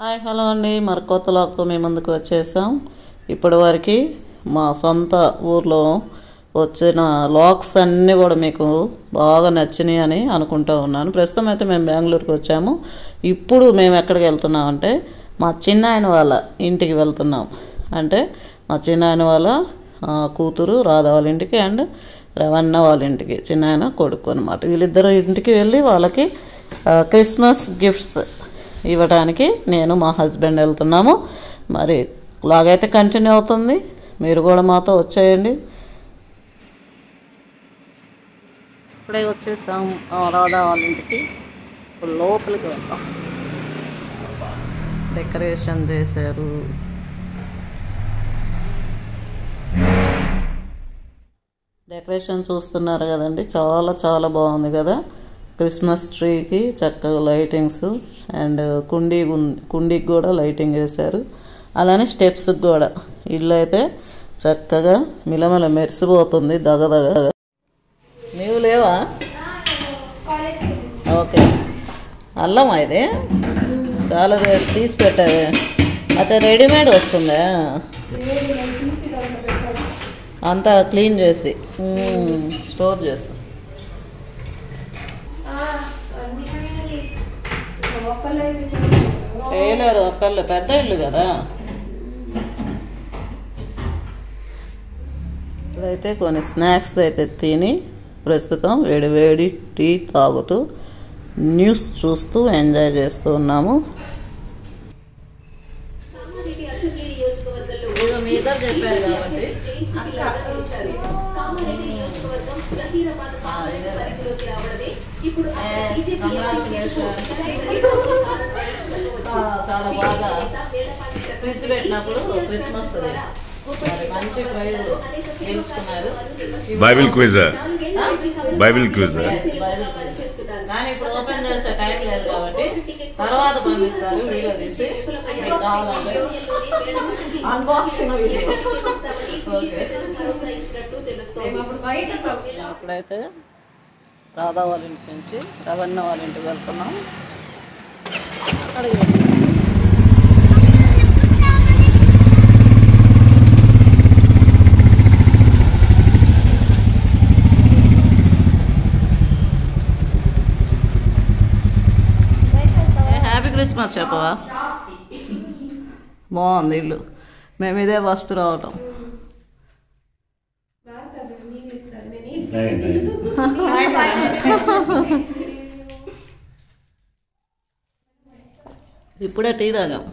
Hi hello అండి మరి కొత్త లాక్తో మేము ముందుకు వచ్చేసాం ఇప్పటి వరకు మా సొంత ఊర్లో వచ్చిన లాక్స్ అన్నీ కూడా మీకు బాగా నచ్చినాయి అని అనుకుంటూ ఉన్నాను ప్రస్తుతం అయితే మేము బెంగళూరుకి వచ్చాము ఇప్పుడు మేము ఎక్కడికి వెళ్తున్నామంటే మా చిన్నాయన వాళ్ళ ఇంటికి వెళ్తున్నాం అంటే మా చిన్నాయన వాళ్ళ ఆ, కూతురు రాధా వాళ్ళ ఇంటికి అండ్ రవణ వాళ్ళ ఇంటికి చిన్నాయన కొడుకు అనమాట వీళ్ళిద్దరు ఇంటికి వెళ్ళి వాళ్ళకి ఆ, క్రిస్మస్ గిఫ్ట్స్ ఇవ్వడానికి నేను మా హస్బెండ్ వెళ్తున్నాము మరి లాగైతే కంటిన్యూ అవుతుంది మీరు కూడా మాతో వచ్చేయండి ఇప్పుడే వచ్చేసాం ఆ, రాధా వాళ్ళ ఇంటికి ఇప్పుడు లోపలికి వెళ్తాం డెకరేషన్ చేశారు డెకరేషన్ చూస్తున్నారు కదండి చాలా చాలా బాగుంది కదా క్రిస్మస్ ట్రీకి చక్కగా లైటింగ్స్ అండ్ కుండీ ఉన్- కుండీకి కూడా లైటింగ్ వేశారు అలానే స్టెప్స్కి కూడా ఇల్లు అయితే చక్కగా మిలమిల మెరిసిపోతుంది దగదగ నీవు లేవా ఓకే అల్లమా ఇది చాలా రే- తీసి పెట్టావే అచ్చా రెడీమేడ్ వస్తుందా అంతా క్లీన్ చేసి మ్మ్. స్టోర్ చేస్తాం చేయలేరు ఒక్కళ్ళు పెద్ద ఇల్లు కదా ఇప్పుడైతే కొన్ని స్నాక్స్ అయితే తిని ప్రస్తుతం వేడి వేడి టీ తాగుతూ న్యూస్ చూస్తూ ఎంజాయ్ చేస్తూ ఉన్నాము కామారెడ్డి అసెంబ్లీ నియోజకవర్గంలో ఇదిగో మీ ఇద్దరు చెప్పారు కాబట్టి జేసీబీ లాగా గెలిచారు. కామారెడ్డి నియోజకవర్గం జహీరాబాద్ కాంగ్రెస్ పరిధిలోకి రావడమే ఇప్పుడు అక్కడ Yes, బీజేపీ congratulations. చెప్పవచ్చు. ఆ, చాలా బాగా నేత మేడపాటి క్విజ్ పెట్టినప్పుడు క్రిస్మస్ అది. మరి మంచి ప్రైజ్ గెలుచుకున్నారు బైబిల్ క్విజ్ నాలుగేళ్ల నుంచి commission Bible quiz Yes, Bible quiz. పనిచేస్తున్నారు. కానీ ఇప్పుడు ఓపెన్ చేసే టైం లేదు కాబట్టి తర్వాత పంపిస్తారు వీడియో తీసి మీకు కావాలంటే అన్బాక్సింగ్ వీడియో ఓకే ఇప్పుడైతే రాధా వాళ్ళ ఇంటి నుంచి రవణ వాళ్ళ ఇంటికి వెళ్తున్నాం అక్కడికి వెళ్తున్నాం. ఏ, హ్యాపీ క్రిస్మస్ చెప్పవా బాగుంది ఇల్లు మేము ఇదే ఫస్ట్ రావటం ఇప్పుడే టీ తాగాం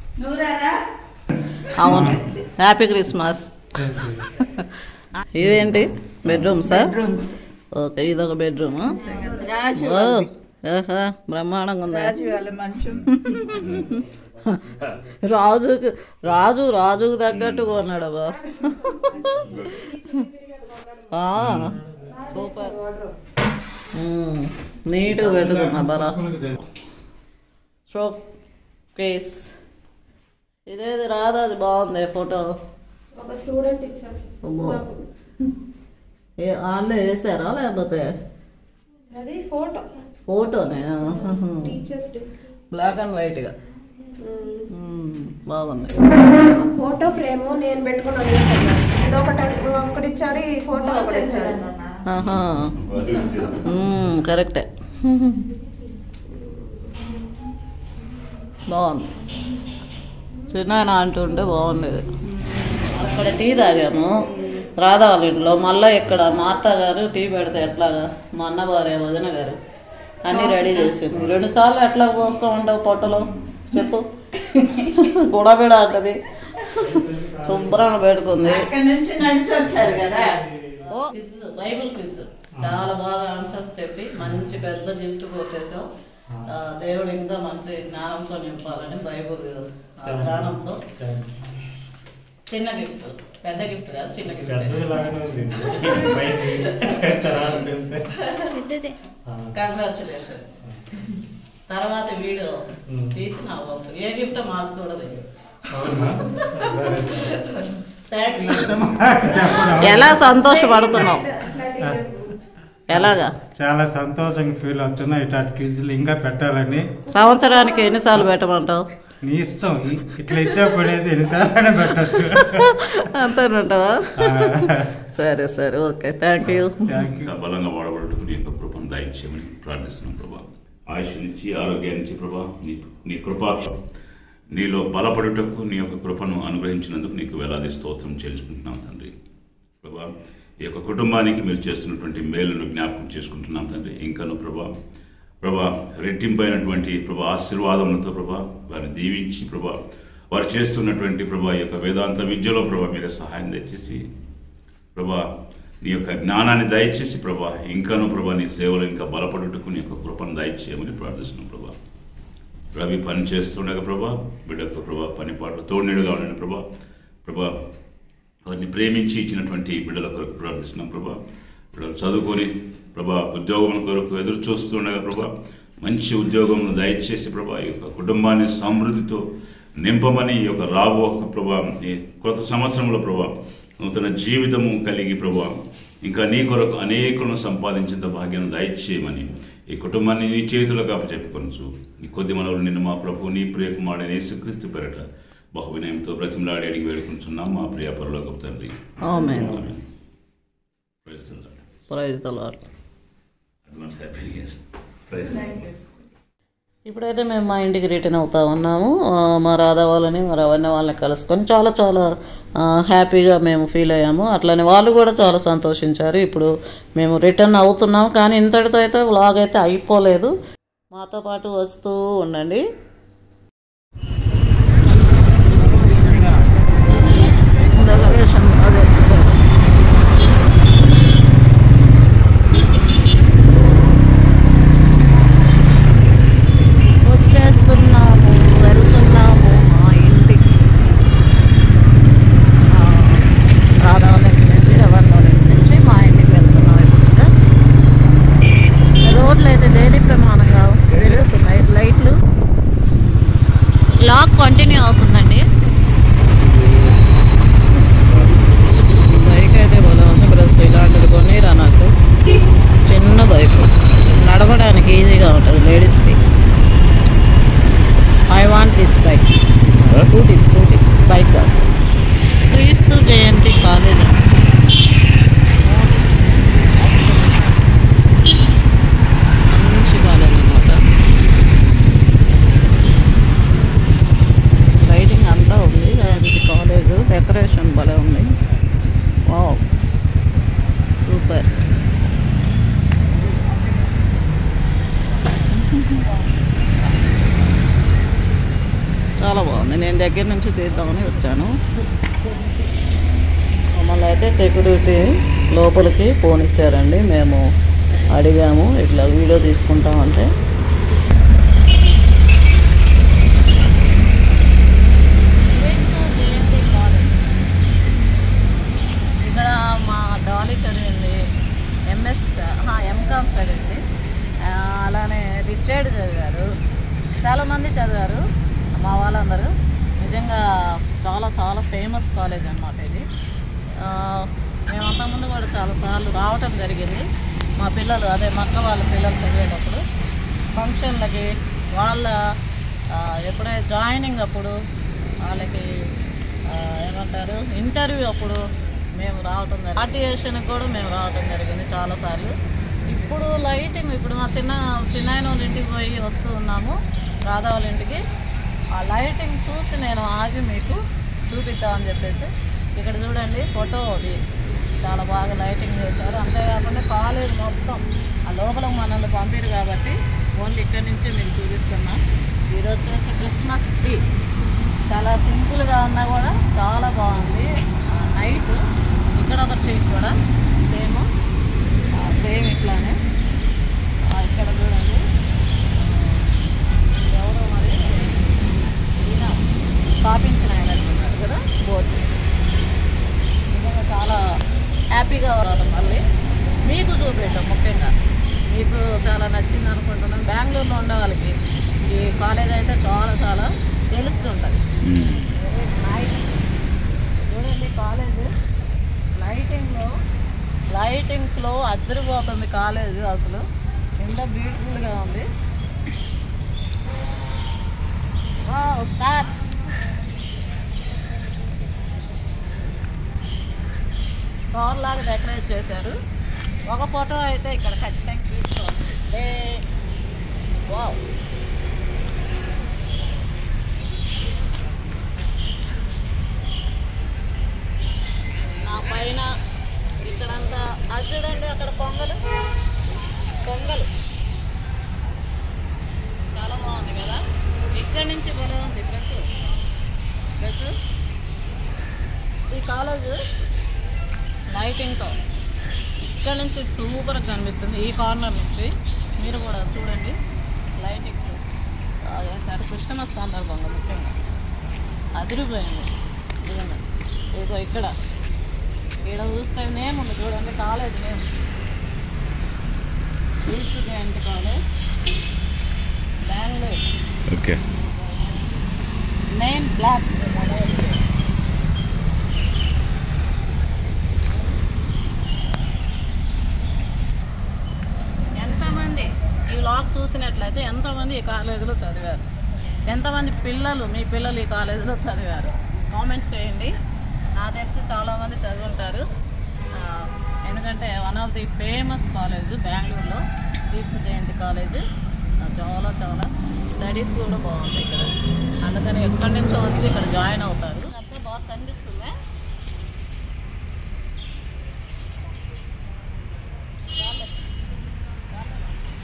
అవును హ్యాపీ క్రిస్మస్ ఇదేంటి బెడ్రూమ్ సార్ ఓకే ఇదొక బెడ్రూమ్ బ్రహ్మాండంగా ఉంది రాజుకి రాజు రాజుకు తగ్గట్టుగా ఉన్నాడు అబ్బా ఆ, సూపర్ మ్మ్. నీట్గా పెట్టుకున్నా బరా షో కేస్ ఇదేది రాదా అది బాగుంది ఫోటో ఒక స్టూడెంట్ ఇచ్చాడు అమ్మో. ఏ వాళ్ళే వేసారా లేకపోతే అది ఫోటో ఫోటోనే టీచర్స్ డే బ్లాక్ అండ్ వైట్గా బాగుంది ఫోటో ఫ్రేమ్ నేను పెట్టుకున్నాను ఇది ఒకటి ఒకటి ఇచ్చాడు ఈ ఫోటో ఒకటి ఇచ్చాడు ఆహా. మ్మ్, కరెక్టే బాగుంది చిన్న అంటుంటే బాగుండేది అక్కడ టీ తాగాము రాధా వాళ్ళ ఇంట్లో మళ్ళీ ఇక్కడ మా అత్తగారు టీ పెడితే ఎట్లాగా మా అన్న భార్య వదిన గారు అన్నీ రెడీ చేసింది రెండు సార్లు ఎట్లా పోస్తూ ఉండవు పొట్టలో చెప్పు గుడబిడ అంటది శుభ్రంగా పెట్టుకుంది అక్కడి నుంచి నడిచి వచ్చారు కదా ఓ క్విజ్ బైబిల్ క్విజ్ చాలా బాగా ఆన్సర్స్ చెప్పి మంచి పెద్ద గిఫ్ట్ కొట్టేసాం ఆ, దేవుడు ఇంకా మంచి జ్ఞానంతో నింపాలని బైబిల్ ఆ జ్ఞానంతో చిన్న గిఫ్ట్ పెద్ద గిఫ్ట్ కాదు చిన్న గిఫ్ట్ పెద్దదిలాగానే ఉంది పైకి తర్వాత చూస్తే ఆ, కంగ్రాచులేషన్ తర్వాత వీడియో Hmm. తీసి నా పంపు ఏ గిఫ్ట్ మాకు కూడా తెలియదు అవునా సరే సరే థ్యాంక్ యూ చెప్పడం ఎలా సంతోషపడుతున్నావు ఎలాగా చాలా సంతోషంగా ఫీల్ అవుతున్నా ఇట్లాంటి క్విజ్లు ఇంకా పెట్టాలని సంవత్సరానికి ఎన్నిసార్లు పెట్టమంటావు నీ ఇష్టం ఇ- ఇట్లా ఇచ్చేప్పుడు అయితే ఎన్నిసార్లు పెట్టచ్చు అంతేనంటావా సరే సరే okay thank you thank you ఇంకా బలంగా వాడబడటకు నీ యొక్క కృపను దయచేయమని ప్రార్థిస్తున్నాం ప్రభా ఆయుష్ నుంచి ఆరోగ్యాన్ని నుంచి ప్రభా నీ నీ కృపా నీలో బలపడుటకు నీ యొక్క కృపను అనుగ్రహించినందుకు నీకు వేలాది స్తోత్రం చెల్లించుకుంటున్నాం తండ్రి ప్రభా ఈ యొక్క కుటుంబానికి మీరు చేస్తున్నటువంటి మేలును జ్ఞాపకం చేసుకుంటున్నాం తండ్రి ఇంకను ప్రభా ప్రభా రెట్టింపైనటువంటి ప్రభా ఆశీర్వాదములతో ప్రభా వారిని దీవించి ప్రభా వారు చేస్తున్నటువంటి ప్రభా ఈ యొక్క వేదాంత విద్యలో ప్రభా మీరే సహాయం దయచేసి ప్రభా నీ యొక్క జ్ఞానాన్ని దయచేసి ప్రభా ఇంకాను ప్రభా నీ సేవలు ఇంకా బలపడుటకు నీ యొక్క కృపను దయచేయమని ప్రార్థిస్తున్నాం ప్రభా రవి పని చేస్తుండగా ప్రభా బిడ్డకు ప్రభా పని పాటలు తోడునిడుగా ఉండండి ప్రభా ప్రభా వారిని ప్రేమించి ఇచ్చినటువంటి బిడ్డల కొరకు ప్రార్థిస్తున్నాం ప్రభా బిడ్డలు చదువుకొని ప్రభా ఉద్యోగం కొరకు ఎదురు చూస్తుండగా ప్రభా మంచి ఉద్యోగం దయచేసి ప్రభా ఈ యొక్క కుటుంబాన్ని సమృద్ధితో నింపమని ఈ యొక్క రాబో ప్రభా ఈ కొత్త సంవత్సరంలో ప్రభా నూతన జీవితము కలిగి ప్రభా ఇంకా నీ కొరకు అనేకులను సంపాదించేంత భాగ్యాన్ని దయచేయమని ఈ కుటుంబాన్ని నీ చేతులకు అప్పచెప్పుకొనచ్చు ఈ కొద్ది మనవులు నిన్ను మా ప్రభు నీ ప్రియకుమారుడైన యేసుక్రీస్తు పెరట బహు వినయంతో బ్రతిమలాడి అడిగి వేడుకుంటున్నాం మా ప్రియ పరలోకపు తండ్రి ఆమేన్. ఆమేన్. Praise the Lord. Praise the Lord Advance happy new year. Praise the Lord. ఇప్పుడైతే మేము మా ఇంటికి రిటర్న్ అవుతా ఉన్నాము ఆ, మా రాధా వాళ్ళని మా రవణ వాళ్ళని కలుసుకొని చాలా చాలా ఆ, హ్యాపీగా మేము ఫీల్ అయ్యాము అట్లనే వాళ్ళు కూడా చాలా సంతోషించారు ఇప్పుడు మేము రిటర్న్ అవుతున్నాము కానీ ఇంతటితో అయితే వ్లాగ్ అయితే అయిపోలేదు మాతో పాటు వస్తూ ఉండండి వచ్చేస్తున్నాము వెళ్తున్నాము మా ఇంటికి ఆ, రాధావరం నుంచి రవణవరం నుంచి మా ఇంటికి వెళ్తున్నాం ఇప్పుడు రోడ్లు అయితే దేని ప్రమాణంగా వెలుగుతున్నాయి లైట్లు లాక్ కంటిన్యూ అవుతుందండి బైక్ అయితే బాగా ఉంది బ్రష్ ఇలాంటిది కొనిరా నాకు చిన్న బైక్ నడవడానికి ఈజీగా ఉంటుంది లేడీస్కి I want this bike scooty scooty bike కాదు క్రీస్తు జయంతి కాలేజ్ మంచి కాలేజ్ అనమాట లైటింగ్ అంతా ఉంది ఇది కాలేజ్ డెకరేషన్ భలే ఉంది వావ్ సూపర్ చాలా బాగుంది నేను దగ్గర నుంచి తీద్దామని వచ్చాను మమ్మల్ని అయితే సెక్యూరిటీ లోపలికి పోనిచ్చారండి మేము అడిగాము ఇట్లా వీడియో తీసుకుంటామంటే ఇక్కడ మా డాలీ చదివింది ఎంఎస్ ఎంకామ్ చదివింది ఆ, అలానే రిచర్డ్ చదివారు చాలామంది చదివారు మా వాళ్ళందరూ నిజంగా చాలా చాలా ఫేమస్ కాలేజ్ అనమాట ఇది ఆ, మేము అంతకుముందు కూడా చాలాసార్లు రావటం జరిగింది మా పిల్లలు అదే మక్క వాళ్ళ పిల్లలు చదివేటప్పుడు ఫంక్షన్లకి వాళ్ళ ఆ, ఎప్పుడైతే జాయినింగ్ అప్పుడు వాళ్ళకి ఆ, ఏమంటారు ఇంటర్వ్యూ అప్పుడు మేము రావటం జరిగింది ఆర్టియేషన్కి కూడా మేము రావటం జరిగింది చాలాసార్లు ఇప్పుడు లైటింగ్ ఇప్పుడు మా చిన్న చిన్నాయన వాళ్ళ ఇంటికి పోయి వస్తూ ఉన్నాము రాధా వాళ్ళ ఇంటికి ఆ లైటింగ్ చూసి నేను ఆగి మీకు చూపిద్దామని చెప్పేసి ఇక్కడ చూడండి ఫోటో అది చాలా బాగా లైటింగ్ చేశారు అంతేకాకుండా కాలేజ్ మొత్తం ఆ లోపల మనల్ని పంపిరు కాబట్టి ఓన్లీ ఇక్కడి నుంచే మీకు చూపిస్తున్నా ఇది వచ్చేసి క్రిస్మస్ ట్రీ చాలా సింపుల్గా ఉన్నా కూడా చాలా బాగుంది నైట్ ఇక్కడ ఒక ట్రీ కూడా సేమ్ సేమ్ ఇట్లానే ఆ, ఇక్కడ చూడండి ఎవరో మరి ఈయన స్థాపించిన ఆయన ఉన్నారు కదా బోర్డు నిజంగా చాలా హ్యాపీగా ఉన్నారు మళ్ళీ మీకు చూపెట్టాం ముఖ్యంగా మీకు చాలా నచ్చింది అనుకుంటున్నాను బెంగళూరులో ఉండే వాళ్ళకి ఈ కాలేజ్ అయితే చాలా చాలా తెలుస్తుంటుంది వెరీ నైస్ చూడండి కాలేజ్ లైటింగ్లో లైటింగ్స్లో అద్దరిపోతుంది కాలేజ్ అసలు ఎంత బ్యూటిఫుల్గా ఉంది స్టార్ట్ కార్ లాగా డెకరేట్ చేశారు ఒక ఫోటో అయితే ఇక్కడ ఖచ్చితంగా తీసుకోవాలి వావ్ నా పైన ఇక్కడంతా అది చూడండి అక్కడ పొంగలు పొంగలు చాలా బాగుంది కదా ఇక్కడి నుంచి కూడా ఉంది ప్లస్ ప్లస్ ఈ కాలేజ్ లైటింగ్తో ఇక్కడ నుంచి సూపర్గా కనిపిస్తుంది ఈ కార్నర్ నుంచి మీరు కూడా చూడండి లైటింగ్స్ వేసారు క్రిస్టమస్ సందర్భంగా ముఖ్యంగా అదిరిపోయింది నిజంగా ఇదిగో ఇక్కడ ఇక్కడ చూస్తే నేమ్ ఉంది చూడండి కాలేజ్ నేమ్ ఈస్ట్ జాయింట్ college Bengaluru okay main block ఎంతమంది ఈ లాక్ చూసినట్లయితే ఎంతమంది ఈ కాలేజీలో చదివారు ఎంతమంది పిల్లలు మీ పిల్లలు ఈ కాలేజీలో చదివారు కామెంట్ చేయండి నాకు తెలిసి చాలామంది చదువుంటారు ఆ, ఎందుకంటే one of the famous college బెంగళూరులో క్రీస్తు జయంతి కాలేజ్ చాలా చాలా స్టడీస్ కూడా బాగుంటాయి ఇక్కడ అందుకని ఎక్కడి నుంచో వచ్చి ఇక్కడ జాయిన్ అవుతారు అంతే బాగా కనిపిస్తుందా రాలేదు. రాలేదు.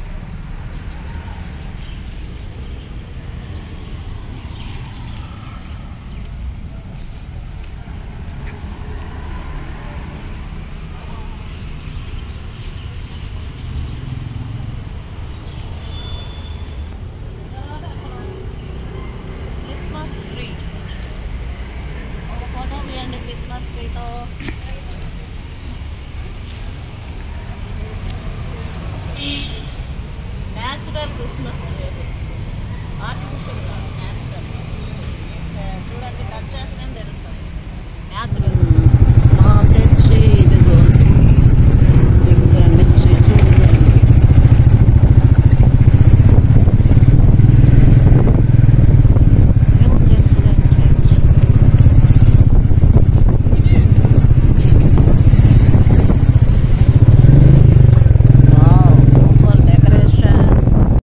తర్వాత అక్కడ క్రిస్మస్ ట్రీ ఒక ఫోటో తీయండి క్రిస్మస్ ట్రీతో న్యాచురల్ క్రిస్మస్ ట్రీ అది ఆర్టిఫిషియల్ కాదు న్యాచురల్ చూడండి టచ్ చేస్తేనే తెలుస్తుంది న్యాచురల్ మా